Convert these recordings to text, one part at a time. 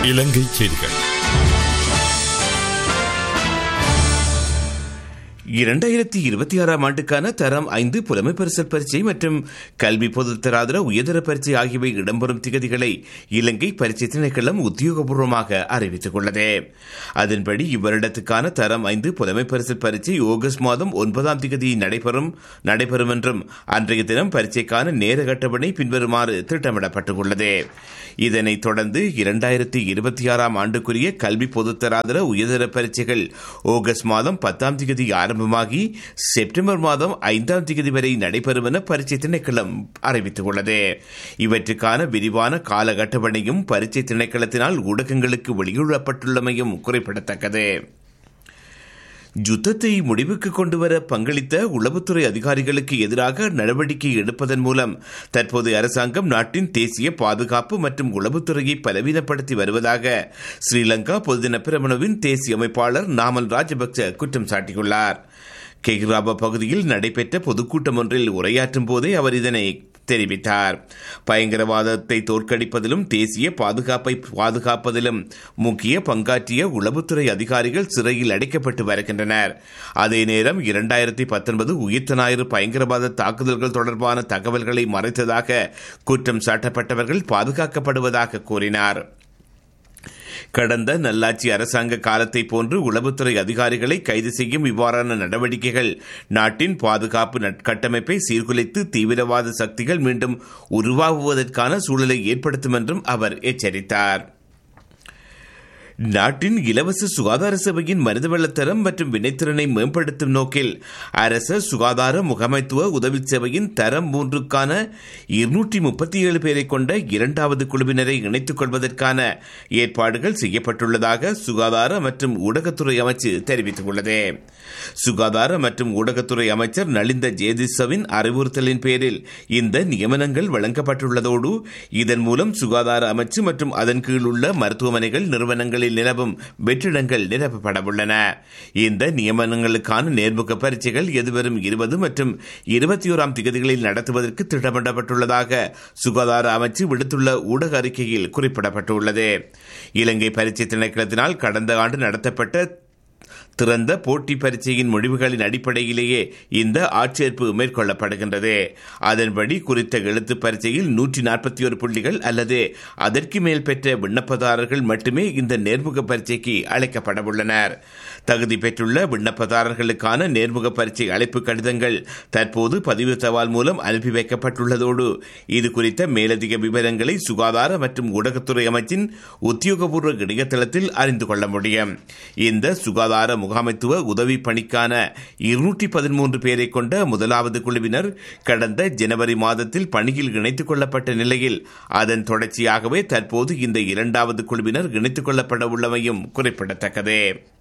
இலங்கை செய்திகள் இரண்டாயிரத்தி இருபத்தி ஆறாம் ஆண்டுக்கான தரம் ஐந்து புலமை பரிசல் பரீட்சை மற்றும் கல்வி பொதுத்தராதர உயர்தர பரீட்சை ஆகியவை இடம்பெறும் திகதிகளை இலங்கை பரீட்சை திணைக்களம் உத்தியோகபூர்வமாக அறிவித்துக் உள்ளது அதன்படி இவ்வருடத்துக்கான தரம் ஐந்து புலமை பரிசல் பரீட்சை ஆகஸ்ட் மாதம் ஒன்பதாம் திகதி நடைபெறும் நடைபெறும் என்றும் அன்றைய தினம் பரீட்சைக்கான நேர அட்டவணை பின்வருமாறு திட்டமிடப்பட்டுள்ளது இதனைத் தொடர்ந்து இரண்டாயிரத்தி இருபத்தி ஆறாம் ஆண்டுக்குரிய கல்வி பொதுத்தராதர உயர்தர பரீட்சைகள் ஆகஸ்ட் மாதம் பத்தாம் திகதி ஆரம்பமாகி செப்டம்பர் மாதம் ஐந்தாம் தேதி வரை நடைபெறும் என பரீட்சை திணைக்களம் அறிவித்துள்ளது இவற்றுக்கான விரிவான கால அட்டவணையும் பரீட்சை திணைக்களத்தினால் ஊடகங்களுக்கு வெளியிடப்பட்டுள்ளமையும் குறிப்பிடத்தக்கது யுத்தத்தை முடிவுக்கு கொண்டுவர பங்களித்த உளவுத்துறை அதிகாரிகளுக்கு எதிராக நடவடிக்கை எடுப்பதன் மூலம் தற்போது அரசாங்கம் நாட்டின் தேசிய பாதுகாப்பு மற்றும் உளவுத்துறையை பலவீனப்படுத்தி வருவதாக ஸ்ரீலங்கா பொதுதின பிரமணவின் தேசிய அமைப்பாளர் நாமல் ராஜபக்ச குற்றம் சாட்டியுள்ளார் கெஹ்ராபா பகுதியில் நடைபெற்ற பொதுக்கூட்டம் ஒன்றில் உரையாற்றும் போதே அவர் இதனை தெரிவித்தார் பயங்கரவாதத்தை தோற்கடிப்பதிலும் தேசிய பாதுகாப்பை பாதுகாப்பதிலும் முக்கிய பங்காற்றிய உளவுத்துறை அதிகாரிகள் சிறையில் அடைக்கப்பட்டு வருகின்றனர் அதே நேரம் இரண்டாயிரத்தி பத்தொன்பது உயிர்த்த ஞாயிறு பயங்கரவாத தாக்குதல்கள் தொடர்பான தகவல்களை மறைத்ததாக குற்றம் சாட்டப்பட்டவர்கள் பாதுகாக்கப்படுவதாக கூறினார் கடந்த நல்லாட்சி அரசாங்க காலத்தை போன்று உளவுத்துறை அதிகாரிகளை கைது செய்யும் இவ்வாறான நடவடிக்கைகள் நாட்டின் பாதுகாப்பு கட்டமைப்பை சீர்குலைத்து தீவிரவாத சக்திகள் மீண்டும் உருவாகுவதற்கான சூழலை ஏற்படுத்தும் என்றும் அவர் எச்சரித்தார் நாட்டின் இலவச சுகாதார சேவையின் மனிதவளத்தரம் மற்றும் வினைத்திறனை மேம்படுத்தும் நோக்கில் அரச சுகாதார முகமைத்துவ உதவி சேவையின் தரம் மூன்றுக்கான இருநூற்றி முப்பத்தி ஏழு பேரை கொண்ட இரண்டாவது குழுவினரை இணைத்துக் கொள்வதற்கான ஏற்பாடுகள் செய்யப்பட்டுள்ளதாக சுகாதார மற்றும் ஊடகத்துறை அமைச்சு தெரிவித்துள்ளது சுகாதார மற்றும் ஊடகத்துறை அமைச்சர் நலிந்த ஜேதிசவின் அறிவுறுத்தலின் பேரில் இந்த நியமனங்கள் வழங்கப்பட்டுள்ளதோடு இதன் மூலம் சுகாதார அமைச்சு மற்றும் அதன் கீழ் உள்ள மருத்துவமனைகள் நிறுவனங்கள் பகுதிகளில் நிலவும் வெற்றிடங்கள் நிரப்பப்படவுள்ளன இந்த நியமனங்களுக்கான நேர்முக பரீட்சைகள் எதிர்வரும் இருபது மற்றும் இருபத்தி ஓராம் திகதிகளில் நடத்துவதற்கு திட்டமிடப்பட்டுள்ளதாக சுகாதார அமைச்சு விடுத்துள்ள ஊடக அறிக்கையில் குறிப்பிடப்பட்டுள்ளது இலங்கை பரீட்சை திணைக்களத்தினால் கடந்த ஆண்டு நடத்தப்பட்ட திறந்த போட்டி பரீட்சையின் முடிவுகளின் அடிப்படையிலேயே இந்த ஆட்சேர்ப்பு மேற்கொள்ளப்படுகின்றது அதன்படி குறித்த எழுத்து பரீட்சையில் நூற்றி நாற்பத்தி ஒரு புள்ளிகள் அல்லது அதற்கு மேல் பெற்ற விண்ணப்பதாரர்கள் மட்டுமே இந்த நேர்முக பரீட்சைக்கு அழைக்கப்படவுள்ளனர் தகுதி பெற்றுள்ள விண்ணப்பதாரர்களுக்கான நேர்முக பரீட்சை அழைப்பு கடிதங்கள் தற்போது பதிவு தபால் மூலம் அனுப்பி வைக்கப்பட்டுள்ளதோடு இது குறித்த மேலதிக விவரங்களை சுகாதார மற்றும் ஊடகத்துறை அமைச்சின் உத்தியோகபூர்வ இணையதளத்தில் அறிந்து கொள்ள முடியும் இந்த சுகாதார முகாமைத்துவ உதவி பணிக்கான இருநூற்றி பதிமூன்று பேரை கொண்ட முதலாவது குழுவினர் கடந்த ஜனவரி மாதத்தில் பணியில் இணைத்துக் கொள்ளப்பட்ட நிலையில் அதன் தொடர்ச்சியாகவே தற்போது இந்த இரண்டாவது குழுவினர் இணைத்துக் கொள்ளப்பட உள்ளமையும் குறிப்பிடத்தக்கது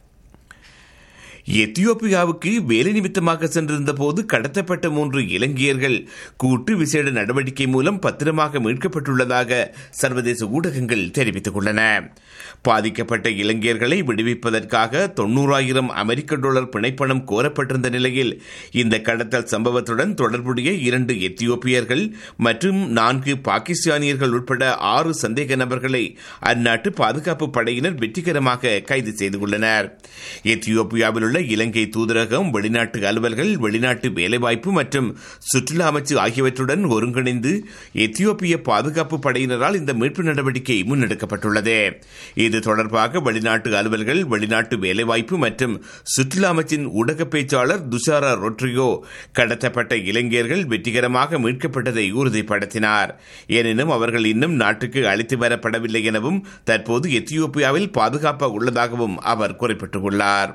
எத்தியோப்பியாவுக்கு வேலை நிமித்தமாக சென்றிருந்த போது கடத்தப்பட்ட மூன்று இலங்கையர்கள் கூட்டு விசேட நடவடிக்கை மூலம் பத்திரமாக மீட்கப்பட்டுள்ளதாக சர்வதேச ஊடகங்கள் தெரிவித்துள்ளன பாதிக்கப்பட்ட இலங்கையர்களை விடுவிப்பதற்காக தொன்னூறாயிரம் அமெரிக்க டாலர் பிணைப்பணம் கோரப்பட்டிருந்த நிலையில் இந்த கடத்தல் சம்பவத்துடன் தொடர்புடைய இரண்டு எத்தியோப்பியர்கள் மற்றும் நான்கு பாகிஸ்தானியர்கள் உட்பட ஆறு சந்தேக நபர்களை அந்நாட்டு பாதுகாப்பு படையினர் வெற்றிகரமாக கைது செய்துள்ளனர் எத்தியோப்பியாவில் உள்ள இலங்கை தூதரகம் வெளிநாட்டு அலுவல்கள் வெளிநாட்டு வேலைவாய்ப்பு மற்றும் சுற்றுலா அமைச்சு ஆகியவற்றுடன் ஒருங்கிணைந்து எத்தியோப்பிய பாதுகாப்பு படையினரால் இந்த மீட்பு நடவடிக்கை முன்னெடுக்கப்பட்டுள்ளது இது தொடர்பாக வெளிநாட்டு அலுவல்கள் வெளிநாட்டு வேலைவாய்ப்பு மற்றும் சுற்றுலா அமைச்சின் ஊடக பேச்சாளர் துஷாரா ரொட்ரிகோ கடத்தப்பட்ட இலங்கையர்கள் வெற்றிகரமாக மீட்கப்பட்டதை உறுதிப்படுத்தினார் எனினும் அவர்கள் இன்னும் நாட்டுக்கு அழைத்து வரப்படவில்லை எனவும் தற்போது எத்தியோப்பியாவில் பாதுகாப்பாக உள்ளதாகவும் அவர் குறிப்பிட்டுள்ளார்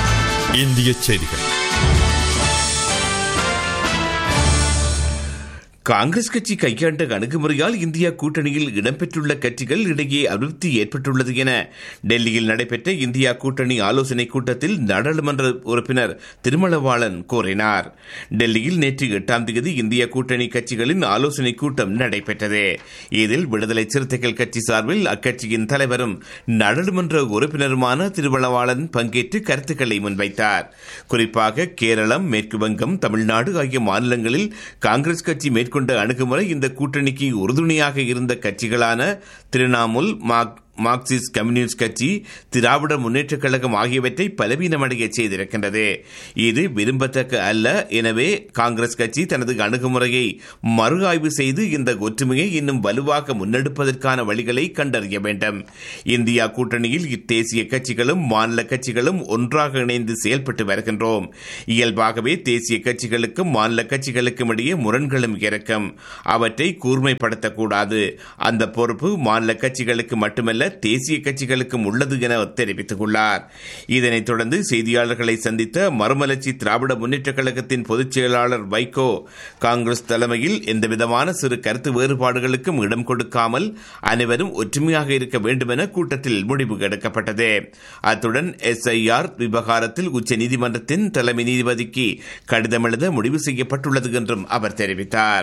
இந்திய செய்திகள் காங்கிரஸ் கட்சி கையாண்ட அணுகுமுறையால் இந்தியா கூட்டணியில் இடம்பெற்றுள்ள கட்சிகள் இடையே அதிருப்தி ஏற்பட்டுள்ளது என டெல்லியில் நடைபெற்ற இந்தியா கூட்டணி ஆலோசனை கூட்டத்தில் நாடாளுமன்ற உறுப்பினர் திருமலவாளன் கூறினார் டெல்லியில் நேற்று எட்டாம் தேதி இந்திய கூட்டணி கட்சிகளின் ஆலோசனை கூட்டம் நடைபெற்றது இதில் விடுதலை சிறுத்தைகள் கட்சி சார்பில் அக்கட்சியின் தலைவரும் நாடாளுமன்ற உறுப்பினருமான திருமலவாளன் பங்கேற்று கருத்துக்களை முன்வைத்தார் குறிப்பாக கேரளம் மேற்கு வங்கம் தமிழ்நாடு ஆகிய மாநிலங்களில் காங்கிரஸ் கட்சி மேற்கொண்ட அணுகுமுறை இந்த கூட்டணிக்கு உறுதுணையாக இருந்த கட்சிகளான திரிணாமுல் மார்க்சிஸ்ட் கம்யூனிஸ்ட் கட்சி திராவிட முன்னேற்றக் கழகம் ஆகியவற்றை பலவீனமடைய செய்திருக்கின்றது இது விரும்பத்தக்க அல்ல எனவே காங்கிரஸ் கட்சி தனது அணுகுமுறையை மறு ஆய்வு செய்து இந்த ஒற்றுமையை இன்னும் வலுவாக முன்னெடுப்பதற்கான வழிகளை கண்டறிய வேண்டும் இந்தியா கூட்டணியில் இத்தேசிய கட்சிகளும் மாநில கட்சிகளும் ஒன்றாக இணைந்து செயல்பட்டு வருகின்றோம் இயல்பாகவே தேசிய கட்சிகளுக்கும் மாநில கட்சிகளுக்கும் இடையே முரண்களும் இருக்கும் அவற்றை கூர்மைப்படுத்தக்கூடாது அந்த பொறுப்பு மாநில கட்சிகளுக்கு மட்டுமல்ல தேசிய கட்சிகளுக்கும் உள்ளது என தெரிவித்துள்ளார் இதனைத் தொடர்ந்து செய்தியாளர்களை சந்தித்த மறுமலர்ச்சி திராவிட முன்னேற்றக் கழகத்தின் பொதுச் செயலாளர் வைகோ காங்கிரஸ் தலைமையில் எந்தவிதமான சிறு கருத்து வேறுபாடுகளுக்கும் இடம் கொடுக்காமல் அனைவரும் ஒற்றுமையாக இருக்க வேண்டும் என கூட்டத்தில் முடிவு எடுக்கப்பட்டது அத்துடன் எஸ்ஐஆர் விவகாரத்தில் உச்சநீதிமன்றத்தின் தலைமை நீதிபதிக்கு கடிதம் எழுத முடிவு செய்யப்பட்டுள்ளது என்றும் அவர் தெரிவித்தார்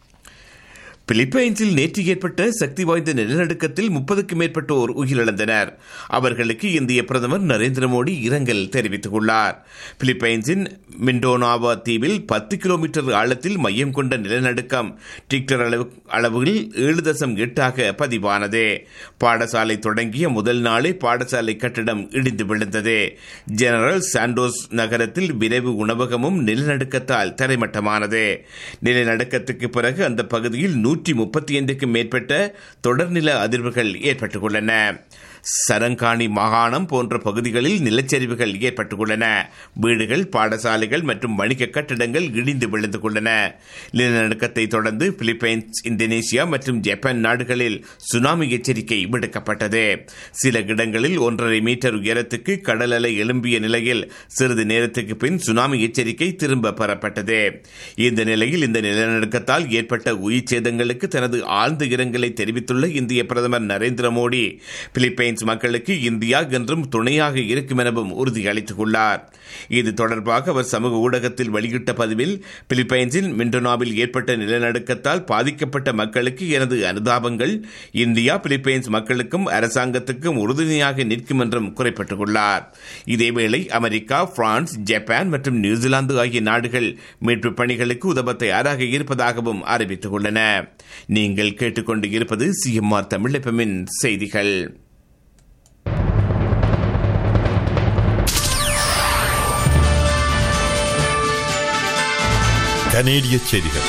பிலிப்பைன்ஸில் நேற்று ஏற்பட்ட சக்தி வாய்ந்த நிலநடுக்கத்தில் முப்பதுக்கும் மேற்பட்டோர் உயிரிழந்தனர் அவர்களுக்கு இந்திய பிரதமர் நரேந்திர மோடி இரங்கல் தெரிவித்துள்ளார் பிலிப்பைன்ஸின் மிண்டோனாவா தீவில் பத்து கிலோமீட்டர் ஆழத்தில் மையம் கொண்ட நிலநடுக்கம் டிக்டர் அளவு அளவில் ஏழு தசம் எட்டாக பதிவானது பாடசாலை தொடங்கிய முதல் நாளே பாடசாலை கட்டிடம் இடிந்து விழுந்தது ஜெனரல் சாண்டோஸ் நகரத்தில் விரைவு உணவகமும் நிலநடுக்கத்தால் தரைமட்டமானது நிலநடுக்கத்துக்கு பிறகு அந்த பகுதியில் நூற்றி முப்பத்தி ஐந்துக்கும் மேற்பட்ட தொடர்நில அதிர்வுகள் ஏற்பட்டுள்ளன சரங்காணி மாகாணம் போன்ற பகுதிகளில் நிலச்சரிவுகள் ஏற்பட்டுள்ளன வீடுகள் பாடசாலைகள் மற்றும் வணிக கட்டிடங்கள் இடிந்து விழுந்து கொண்டன நிலநடுக்கத்தை தொடர்ந்து பிலிப்பைன்ஸ் இந்தோனேசியா மற்றும் ஜப்பான் நாடுகளில் சுனாமி எச்சரிக்கை விடுக்கப்பட்டது சில இடங்களில் ஒன்றரை மீட்டர் உயரத்துக்கு கடல் அலை எழும்பிய நிலையில் சிறிது நேரத்துக்கு பின் சுனாமி எச்சரிக்கை திரும்ப பெறப்பட்டது இந்த நிலையில் இந்த நிலநடுக்கத்தால் ஏற்பட்ட உயிர் சேதங்களுக்கு தனது ஆழ்ந்த இரங்கலை தெரிவித்துள்ள இந்திய பிரதமர் நரேந்திர மோடி பிலிப்பைன்ஸ் மக்களுக்கு இந்தியா என்றும் துணையாக இருக்கும் எனவும் உறுதியளித்துள்ளார் இது தொடர்பாக அவர் சமூக ஊடகத்தில் வெளியிட்ட பதிவில் பிலிப்பைன்ஸின் மிண்டோனாவில் ஏற்பட்ட நிலநடுக்கத்தால் பாதிக்கப்பட்ட மக்களுக்கு எனது அனுதாபங்கள் இந்தியா பிலிப்பைன்ஸ் மக்களுக்கும் அரசாங்கத்துக்கும் உறுதுணையாக நிற்கும் என்றும் குறிப்பிட்டுள்ளார் இதேவேளை அமெரிக்கா பிரான்ஸ் ஜப்பான் மற்றும் நியூசிலாந்து ஆகிய நாடுகள் மீட்பு பணிகளுக்கு உதவ தயாராக இருப்பதாகவும் அறிவித்துள்ளன நீங்கள் கேட்டுக்கொண்டு இருப்பது சிஎம்ஆர் தமிழப்பமின் செய்திகள் கனேடிய செய்திகள்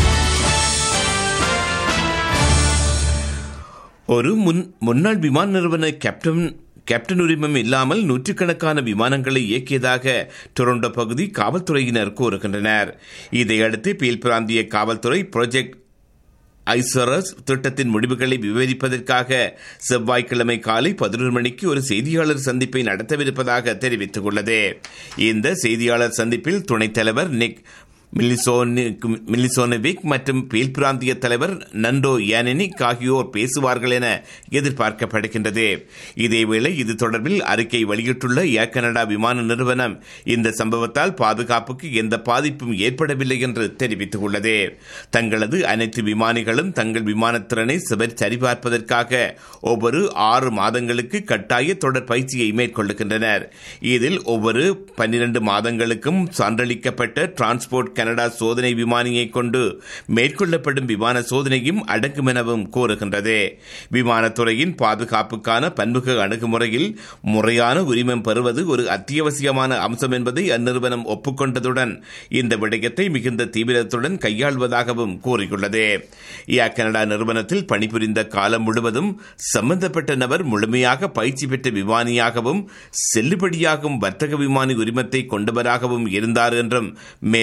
ஒரு முன் முன்னாள் விமான நிறுவன கேப்டன் கேப்டன் உரிமம் இல்லாமல் நூற்றுக்கணக்கான விமானங்களை இயக்கியதாக டொரண்டோ பகுதி காவல்துறையினர் கூறுகின்றனர் இதையடுத்து பீல் பிராந்திய காவல்துறை ப்ராஜெக்ட் ஐசரஸ் திட்டத்தின் முடிவுகளை விவரிப்பதற்காக செவ்வாய்க்கிழமை காலை பதினொரு மணிக்கு ஒரு செய்தியாளர் சந்திப்பை நடத்தவிருப்பதாக தெரிவித்துள்ளது இந்த செய்தியாளர் சந்திப்பில் துணைத் தலைவர் நிக் மில்லிசோனவிக் மற்றும் பீல் பிராந்திய தலைவர் நண்டோ யானனிக் ஆகியோர் பேசுவார்கள் என எதிர்பார்க்கப்படுகின்றது இதேவேளை இது தொடர்பில் அறிக்கை வெளியிட்டுள்ள ஏர் கனடா விமான நிறுவனம் இந்த சம்பவத்தால் பாதுகாப்புக்கு எந்த பாதிப்பும் ஏற்படவில்லை என்று தெரிவித்துள்ளது தங்களது அனைத்து விமானிகளும் தங்கள் விமானத்திறனை சிவர் சரிபார்ப்பதற்காக ஒவ்வொரு ஆறு மாதங்களுக்கு கட்டாய தொடர் பயிற்சியை மேற்கொள்ளுகின்றனர் இதில் ஒவ்வொரு பன்னிரண்டு மாதங்களுக்கும் சான்றளிக்கப்பட்ட டிரான்ஸ்போர்ட் கனடா சோதனை விமானியை கொண்டு மேற்கொள்ளப்படும் விமான சோதனையும் அடங்கும் எனவும் கூறுகின்றது விமானத்துறையின் பாதுகாப்புக்கான பன்முக அணுகுமுறையில் முறையான உரிமம் பெறுவது ஒரு அத்தியாவசியமான அம்சம் என்பதை அந்நிறுவனம் ஒப்புக்கொண்டதுடன் இந்த விடயத்தை மிகுந்த தீவிரத்துடன் கையாள்வதாகவும் கூறியுள்ளது ஏர் கனடா நிறுவனத்தில் பணிபுரிந்த காலம் முழுவதும் சம்பந்தப்பட்ட நபர் முழுமையாக பயிற்சி பெற்ற விமானியாகவும் செல்லுபடியாகும் வர்த்தக விமானி உரிமத்தை கொண்டவராகவும் இருந்தார் என்றும் மேலும் அவர்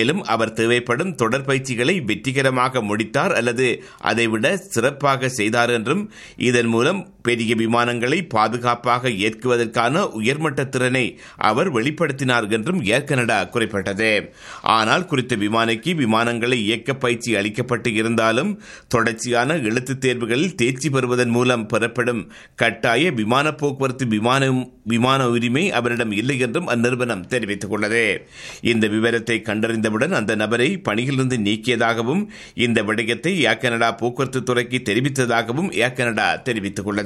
அவர் தேவைப்படும் தொடர் பயிற்சிகளை வெற்றிகரமாக முடித்தார் அல்லது அதைவிட சிறப்பாக செய்தார் என்றும் இதன் மூலம் பெரிய விமானங்களை பாதுகாப்பாக இயக்குவதற்கான உயர்மட்ட திறனை அவர் வெளிப்படுத்தினார் என்றும் ஏர் கனடா குறிப்பிட்டது ஆனால் குறித்த விமானிக்கு விமானங்களை இயக்க பயிற்சி அளிக்கப்பட்டு இருந்தாலும் தொடர்ச்சியான எழுத்துத் தேர்வுகளில் தேர்ச்சி பெறுவதன் மூலம் பெறப்படும் கட்டாய விமான போக்குவரத்து விமானம் விமான உரிமை அவரிடம் இல்லை என்றும் அந்நிறுவனம் தெரிவித்துக் உள்ளது இந்த விவரத்தை கண்டறிந்தவுடன் அந்த நபரை பணியிலிருந்து நீக்கியதாகவும் இந்த விடயத்தை ஏர் கனடா போக்குவரத்து துறைக்கு தெரிவித்ததாகவும் ஏர் கனடா தெரிவித்துக் உள்ளது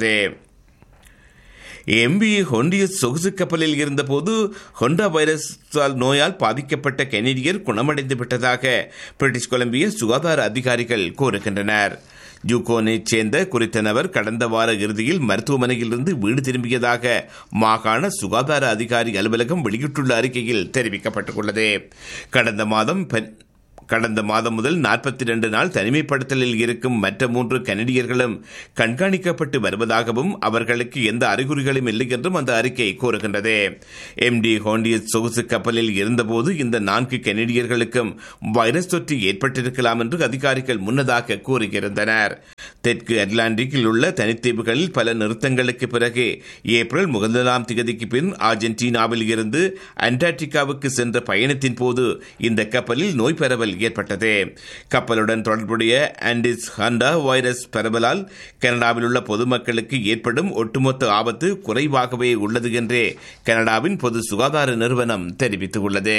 எம்பி ஹொண்டிய சொகுசு கப்பலில் இருந்தபோது ஹொண்டா வைரஸ் நோயால் பாதிக்கப்பட்ட கெனடியர் குணமடைந்து விட்டதாக பிரிட்டிஷ் கொலம்பிய சுகாதார அதிகாரிகள் கூறுகின்றனர் ஜூகோனைச் சேர்ந்த குறித்த நபர் கடந்த வார இறுதியில் மருத்துவமனையிலிருந்து வீடு திரும்பியதாக மாகாண சுகாதார அதிகாரி அலுவலகம் வெளியிட்டுள்ள அறிக்கையில் தெரிவிக்கப்பட்டுள்ளது கடந்த மாதம் கடந்த மாதம் முதல் நாற்பத்தி இரண்டு நாள் தனிமைப்படுத்தலில் இருக்கும் மற்ற மூன்று கனடியர்களும் கண்காணிக்கப்பட்டு வருவதாகவும் அவர்களுக்கு எந்த அறிகுறிகளும் இல்லை என்றும் அந்த அறிக்கை கூறுகின்றது எம் டி ஹோண்டியஸ் சொகுசு கப்பலில் இருந்தபோது இந்த நான்கு கனடியர்களுக்கும் வைரஸ் தொற்று ஏற்பட்டிருக்கலாம் என்று அதிகாரிகள் முன்னதாக கூறியிருந்தனர் தெற்கு அட்லாண்டிக்கில் உள்ள தனித்தீவுகளில் பல நிறுத்தங்களுக்கு பிறகு ஏப்ரல் முதலாம் திகதிக்கு பின் அர்ஜென்டினாவில் இருந்து அண்டார்டிகாவுக்கு சென்ற பயணத்தின் போது இந்த கப்பலில் நோய் பரவல் ஏற்பட்டது கப்பலுடன் தொடர்புடைய ஆண்டிஸ் ஹண்டா வைரஸ் பரவலால் கனடாவில் உள்ள பொதுமக்களுக்கு ஏற்படும் ஒட்டுமொத்த ஆபத்து குறைவாகவே உள்ளது என்றே கனடாவின் பொது சுகாதார நிறுவனம் தெரிவித்துள்ளது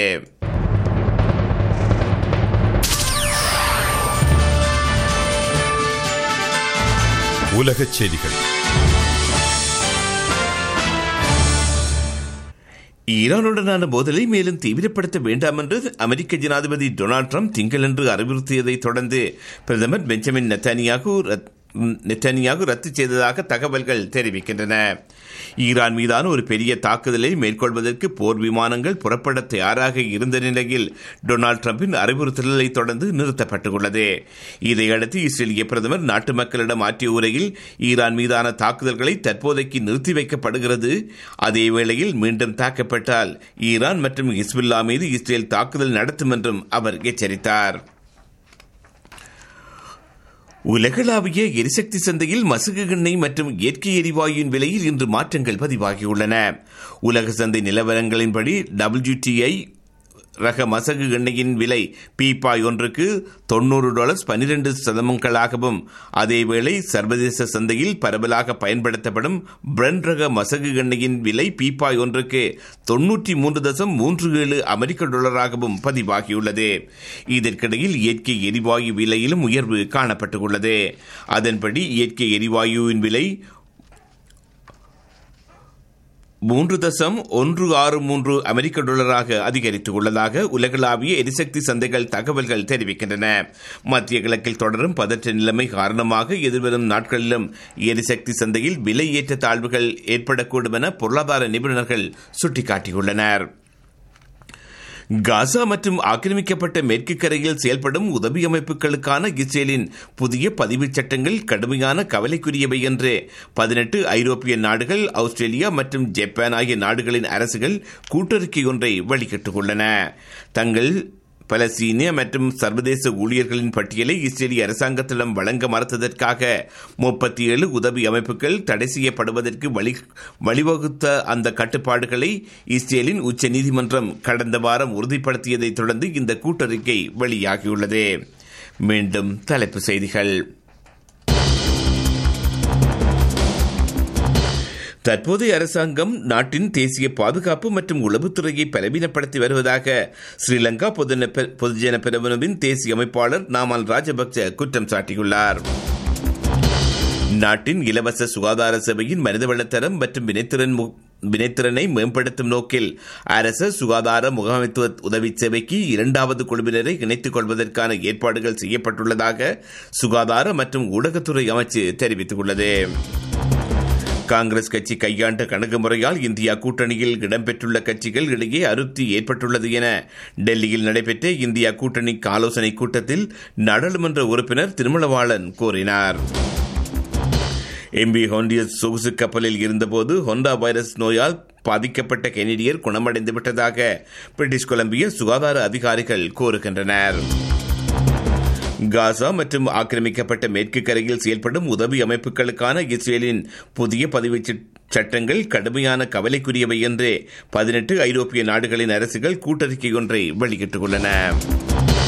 உலகச் செய்திகள் ஈரானுடனான மோதலை மேலும் தீவிரப்படுத்த வேண்டாம் என்று அமெரிக்க ஜனாதிபதி டொனால்டு ட்ரம்ப் திங்களன்று அறிவுறுத்தியதைத் தொடர்ந்து பிரதமர் பெஞ்சமின் நெத்தானியாகு நெத்தனியாக ரத்து செய்ததாக தகவல்கள் தெரிவிக்கின்றன ஈரான் மீதான ஒரு பெரிய தாக்குதலை மேற்கொள்வதற்கு போர் விமானங்கள் புறப்பட தயாராக இருந்த நிலையில் டொனால்டு டிரம்பின் அறிவுறுத்தலை தொடர்ந்து நிறுத்தப்பட்டுள்ளது இதையடுத்து இஸ்ரேலிய பிரதமர் நாட்டு மக்களிடம் ஆற்றிய உரையில் ஈரான் மீதான தாக்குதல்களை தற்போதைக்கு நிறுத்தி வைக்கப்படுகிறது அதே வேளையில் மீண்டும் தாக்கப்பட்டால் ஈரான் மற்றும் ஹிஸ்புல்லா மீது இஸ்ரேல் தாக்குதல் நடத்தும் என்றும் அவர் எச்சரித்தார் உலகளாவிய எரிசக்தி சந்தையில் மசகு எண்ணெய் மற்றும் இயற்கை எரிவாயுவின் விலையில் இன்று மாற்றங்கள் பதிவாகியுள்ளன உலக சந்தை நிலவரங்களின்படி டபிள்யூடிஐ ரக மசகு எண்ணெயின் விலை பீப்பாய் ஒன்றுக்கு தொன்னூறு டாலர்ஸ் பனிரெண்டு சதமங்களாகவும் அதேவேளை சர்வதேச சந்தையில் பரவலாக பயன்படுத்தப்படும் பிரெண்ட் ரக மசகு எண்ணெயின் விலை பீப்பாய் ஒன்றுக்கு தொன்னூற்றி மூன்று தசம் மூன்று ஏழு அமெரிக்க டாலராகவும் பதிவாகியுள்ளது இதற்கிடையில் இயற்கை எரிவாயு விலையிலும் உயர்வு காணப்பட்டுள்ளது அதன்படி இயற்கை எரிவாயுவின் விலை மூன்று தசம் ஒன்று ஆறு மூன்று அமெரிக்க டாலராக அதிகரித்துள்ளதாக உலகளாவிய எரிசக்தி சந்தைகள் தகவல்கள் தெரிவிக்கின்றன மத்திய கிழக்கில் தொடரும் பதற்ற நிலைமை காரணமாக எதிர்வரும் நாட்களிலும் எரிசக்தி சந்தையில் விலை ஏற்ற தாழ்வுகள் ஏற்படக்கூடும் என பொருளாதார நிபுணர்கள் சுட்டிக்காட்டியுள்ளனர் காசா மற்றும் ஆக்கிரமிக்கப்பட்ட மேற்கு கரையில் செயல்படும் உதவி அமைப்புகளுக்கான இஸ்ரேலின் புதிய பதிவுச் சட்டங்கள் கடுமையான கவலைக்குரியவை என்று பதினெட்டு ஐரோப்பிய நாடுகள் ஆஸ்திரேலியா மற்றும் ஜப்பான் ஆகிய நாடுகளின் அரசுகள் கூட்டறிக்கை ஒன்றை வெளியிட்டுள்ளன தங்கள் பலஸ்தீனிய மற்றும் சர்வதேச ஊழியர்களின் பட்டியலை இஸ்ரேலிய அரசாங்கத்திடம் வழங்க மறுத்ததற்காக முப்பத்தி ஏழு உதவி அமைப்புகள் தடை செய்யப்படுவதற்கு வழி வழிவகுத்த அந்த கட்டுப்பாடுகளை இஸ்ரேலின் உச்ச நீதிமன்றம் கடந்த வாரம் உறுதிப்படுத்தியதைத் தொடர்ந்து இந்த கூட்டறிக்கை வெளியாகியுள்ளது மீண்டும் தலைப்புச் செய்திகள் தற்போதைய அரசாங்கம் நாட்டின் தேசிய பாதுகாப்பு மற்றும் உளவுத்துறையை பலவீனப்படுத்தி வருவதாக ஸ்ரீலங்கா பொதுஜன பெருமனவின் தேசிய அமைப்பாளர் நாமல் ராஜபக்ச குற்றம் சாட்டியுள்ளார் நாட்டின் இலவச சுகாதார சேவையின் மனிதவளத்தரம் மற்றும் வினைத்திறன் வினைத்திறனை மேம்படுத்தும் நோக்கில் அரச சுகாதார முகாமைத்துவ உதவி சேவைக்கு இரண்டாவது குழுவினரை இணைத்துக் கொள்வதற்கான ஏற்பாடுகள் செய்யப்பட்டுள்ளதாக சுகாதார மற்றும் ஊடகத்துறை அமைச்சு தெரிவித்துள்ளது காங்கிரஸ் கட்சி கையாண்ட கணக்குமுறையால் இந்தியா கூட்டணியில் இடம்பெற்றுள்ள கட்சிகள் இடையே அருப்தி ஏற்பட்டுள்ளது என டெல்லியில் நடைபெற்ற இந்தியா கூட்டணிக்கு ஆலோசனை கூட்டத்தில் நாடாளுமன்ற உறுப்பினர் திருமலவாளன் கூறினார் எம்பி ஹோண்டியஸ் சொகுசு கப்பலில் இருந்தபோது ஹொண்டா வைரஸ் நோயால் பாதிக்கப்பட்ட கெனடியர் குணமடைந்து விட்டதாக பிரிட்டிஷ் கொலம்பிய சுகாதார அதிகாரிகள் கூறுகின்றனர் காசா மற்றும் ஆக்கிரமிக்கப்பட்ட மேற்கு கரையில் செயல்படும் உதவி அமைப்புகளுக்கான இஸ்ரேலின் புதிய பதிவு சட்டங்கள் கடுமையான கவலைக்குரியவை என்று பதினெட்டு ஐரோப்பிய நாடுகளின் அரசுகள் கூட்டறிக்கை ஒன்றை வெளியிட்டுள்ளன